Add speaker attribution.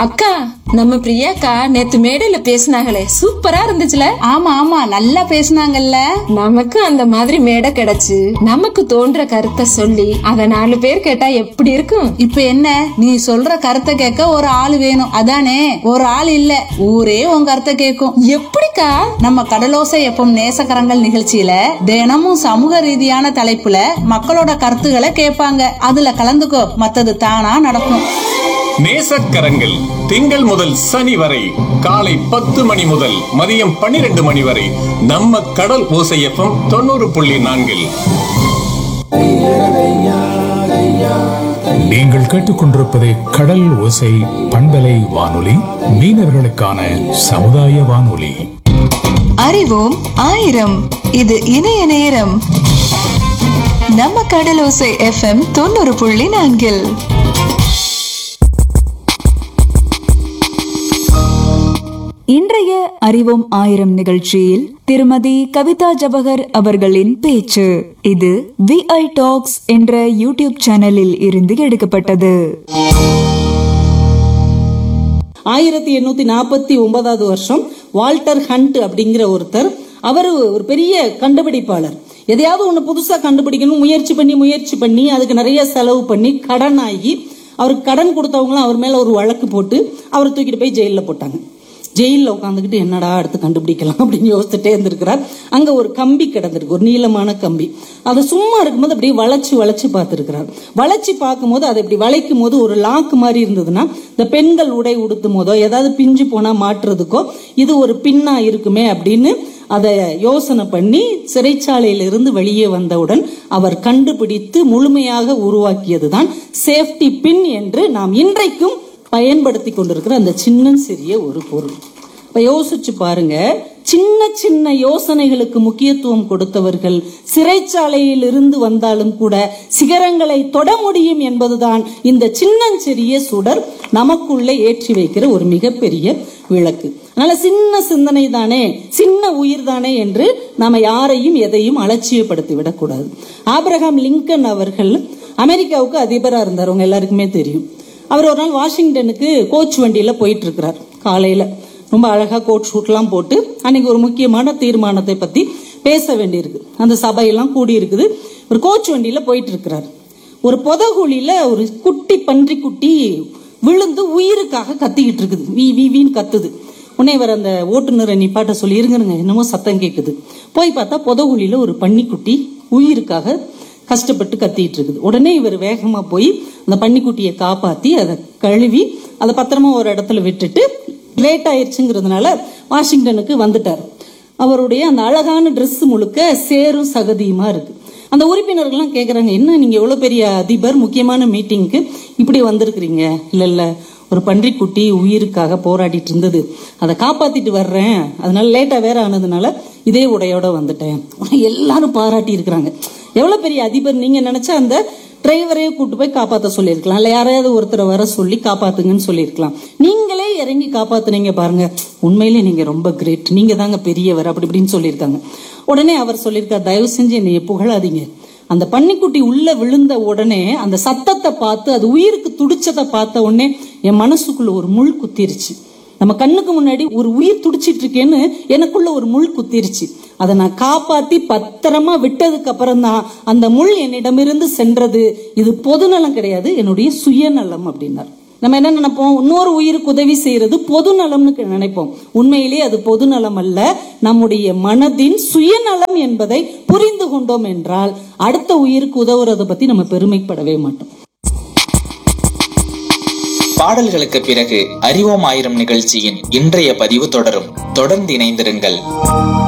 Speaker 1: அக்கா நம்ம பிரியாக்கா நேத்து மேடையில பேசினாங்களே சூப்பரா இருந்துச்சுல
Speaker 2: ஆமா ஆமா நல்லா பேசுனாங்கல்ல
Speaker 1: நமக்கு அந்த மாதிரி மேடை கிடைச்சு நமக்கு தோன்ற கருத்தை சொல்லி அத நாலு பேர் கேட்டா எப்படி இருக்கும்
Speaker 2: இப்ப என்ன நீ சொல்ற கருத்தை கேட்க ஒரு ஆள் வேணும் அதானே ஒரு ஆள் இல்ல ஊரே உன் கருத்தை கேட்கும்
Speaker 1: எப்படிக்கா
Speaker 2: நம்ம கடலோசை எப்பம் நேசக்கரங்கள் நிகழ்ச்சியில தினமும் சமூக ரீதியான தலைப்புல மக்களோட கருத்துக்களை கேட்பாங்க அதுல கலந்துக்கோ மத்தது தானா நடக்கும்
Speaker 3: நேசக்கரங்கள் திங்கள் முதல் சனி வரை காலை பத்து மணி முதல் மதியம் பன்னிரண்டு மணி வரை நம்ம கடல் ஓசையப்பம் தொண்ணூறு புள்ளி நான்கில்
Speaker 4: நீங்கள் கேட்டுக்கொண்டிருப்பது கடல் ஓசை பண்பலை வானொலி மீனவர்களுக்கான சமுதாய வானொலி
Speaker 5: அறிவோம் ஆயிரம் இது இணைய நேரம் நம்ம கடலோசை எஃப்எம் தொண்ணூறு புள்ளி நான்கில்
Speaker 6: இன்றைய அறிவோம் ஆயிரம் நிகழ்ச்சியில் திருமதி கவிதா ஜபகர் அவர்களின் பேச்சு இது விஐ டாக்ஸ் என்ற யூடியூப் சேனலில் இருந்து எடுக்கப்பட்டது
Speaker 7: ஆயிரத்தி எண்ணூத்தி நாற்பத்தி ஒன்பதாவது வருஷம் வால்டர் ஹண்ட் அப்படிங்கிற ஒருத்தர் அவர் ஒரு பெரிய கண்டுபிடிப்பாளர் எதையாவது ஒண்ணு புதுசா கண்டுபிடிக்கணும் முயற்சி பண்ணி முயற்சி பண்ணி அதுக்கு நிறைய செலவு பண்ணி கடன் ஆகி அவருக்கு கடன் கொடுத்தவங்களும் அவர் மேல ஒரு வழக்கு போட்டு அவரை தூக்கிட்டு போய் ஜெயில்ல போட்டாங்க ஜெயிலில் உட்காந்துக்கிட்டு என்னடா அடுத்து கண்டுபிடிக்கலாம் அப்படின்னு யோசிச்சுட்டே இருந்திருக்கிறார் அங்க ஒரு கம்பி கிடந்திருக்கு ஒரு நீளமான கம்பி அதை சும்மா இருக்கும்போது அப்படியே வளைச்சு வளைச்சு பார்த்திருக்கிறார் வளைச்சு பார்க்கும்போது அதை இப்படி வளைக்கும் போது ஒரு லாக்கு மாதிரி இருந்ததுன்னா இந்த பெண்கள் உடை உடுத்தும் போதோ ஏதாவது பிஞ்சு போனா மாட்டுறதுக்கோ இது ஒரு பின்னா இருக்குமே அப்படின்னு அதை யோசனை பண்ணி சிறைச்சாலையிலிருந்து வெளியே வந்தவுடன் அவர் கண்டுபிடித்து முழுமையாக உருவாக்கியதுதான் சேஃப்டி பின் என்று நாம் இன்றைக்கும் பயன்படுத்தி கொண்டிருக்கிற அந்த சின்ன சிறிய ஒரு பொருள் இப்ப யோசிச்சு பாருங்க சின்ன சின்ன யோசனைகளுக்கு முக்கியத்துவம் கொடுத்தவர்கள் சிறைச்சாலையில் இருந்து வந்தாலும் கூட சிகரங்களை தொட முடியும் என்பதுதான் இந்த சின்னஞ்சிறிய சுடர் நமக்குள்ளே ஏற்றி வைக்கிற ஒரு மிகப்பெரிய விளக்கு அதனால சின்ன சிந்தனை தானே சின்ன உயிர் தானே என்று நாம யாரையும் எதையும் அலட்சியப்படுத்தி விடக்கூடாது ஆபிரகாம் லிங்கன் அவர்கள் அமெரிக்காவுக்கு அதிபரா இருந்தார் உங்க எல்லாருக்குமே தெரியும் அவர் ஒரு நாள் வாஷிங்டனுக்கு கோச் வண்டியில போயிட்டு இருக்கிறார் காலையில ரொம்ப அழகா கோட் ஷூட்லாம் போட்டு அன்னைக்கு ஒரு முக்கியமான தீர்மானத்தை பத்தி பேச வேண்டியிருக்கு அந்த சபையெல்லாம் கூடி இருக்குது ஒரு கோச் வண்டியில போயிட்டு இருக்கிறார் ஒரு புதகுழியில ஒரு குட்டி பன்றி குட்டி விழுந்து உயிருக்காக கத்திக்கிட்டு இருக்குது வீ வீ வீன்னு கத்துது உடனே இவர் அந்த ஓட்டுநரை நிப்பாட்ட சொல்லி இருங்க என்னமோ சத்தம் கேட்குது போய் பார்த்தா புதகுழியில ஒரு பன்னிக்குட்டி உயிருக்காக கஷ்டப்பட்டு கத்திட்டு இருக்குது உடனே இவர் வேகமா போய் அந்த பன்னிக்குட்டியை காப்பாத்தி அதை கழுவி அதை பத்திரமா ஒரு இடத்துல விட்டுட்டு லேட் ஆயிருச்சுங்கிறதுனால வாஷிங்டனுக்கு வந்துட்டார் அவருடைய அந்த அழகான Dress முழுக்க சேரும் சகதியுமா இருக்கு அந்த உறுப்பினர்கள்லாம் கேக்குறாங்க என்ன நீங்க எவ்வளவு பெரிய அதிபர் முக்கியமான மீட்டிங்க்கு இப்படி வந்திருக்கிறீங்க இல்ல இல்ல ஒரு பன்றிக்குட்டி உயிருக்காக போராடிட்டு இருந்தது அதை காப்பாத்திட்டு வர்றேன் அதனால லேட்டா வேற ஆனதுனால இதே உடையோட வந்துட்டேன் உடனே எல்லாரும் பாராட்டி இருக்கிறாங்க எவ்வளவு பெரிய அதிபர் நீங்க நினைச்சா அந்த டிரைவரையே கூட்டு போய் காப்பாத்த சொல்லியிருக்கலாம் இல்ல யாரையாவது ஒருத்தரை வர சொல்லி காப்பாத்துங்கன்னு சொல்லியிருக்கலாம் நீங்களே இறங்கி காப்பாத்துனீங்க பாருங்க உண்மையிலே நீங்க ரொம்ப கிரேட் நீங்க தாங்க பெரியவர் அப்படி இப்படின்னு சொல்லியிருக்காங்க உடனே அவர் சொல்லியிருக்கார் தயவு செஞ்சு என்னைய புகழாதீங்க அந்த பன்னிக்குட்டி உள்ள விழுந்த உடனே அந்த சத்தத்தை பார்த்து அது உயிருக்கு துடிச்சதை பார்த்த உடனே என் மனசுக்குள்ள ஒரு முள் குத்திருச்சு நம்ம கண்ணுக்கு முன்னாடி ஒரு உயிர் துடிச்சிட்டு இருக்கேன்னு எனக்குள்ள ஒரு முள் குத்திருச்சு அதை நான் காப்பாத்தி பத்திரமா விட்டதுக்கு அப்புறம் தான் அந்த முள் என்னிடமிருந்து சென்றது இது பொதுநலம் கிடையாது என்னுடைய சுயநலம் அப்படின்னார் நம்ம என்ன நினைப்போம் இன்னொரு உயிருக்கு உதவி செய்யறது பொதுநலம்னு நினைப்போம் உண்மையிலேயே அது பொதுநலம் அல்ல நம்முடைய மனதின் சுயநலம் என்பதை புரிந்து கொண்டோம் என்றால் அடுத்த உயிருக்கு உதவுறதை பத்தி நம்ம பெருமைப்படவே மாட்டோம்
Speaker 8: பாடல்களுக்கு பிறகு அறிவோம் ஆயிரம் நிகழ்ச்சியின் இன்றைய பதிவு தொடரும் தொடர்ந்து இணைந்திருங்கள்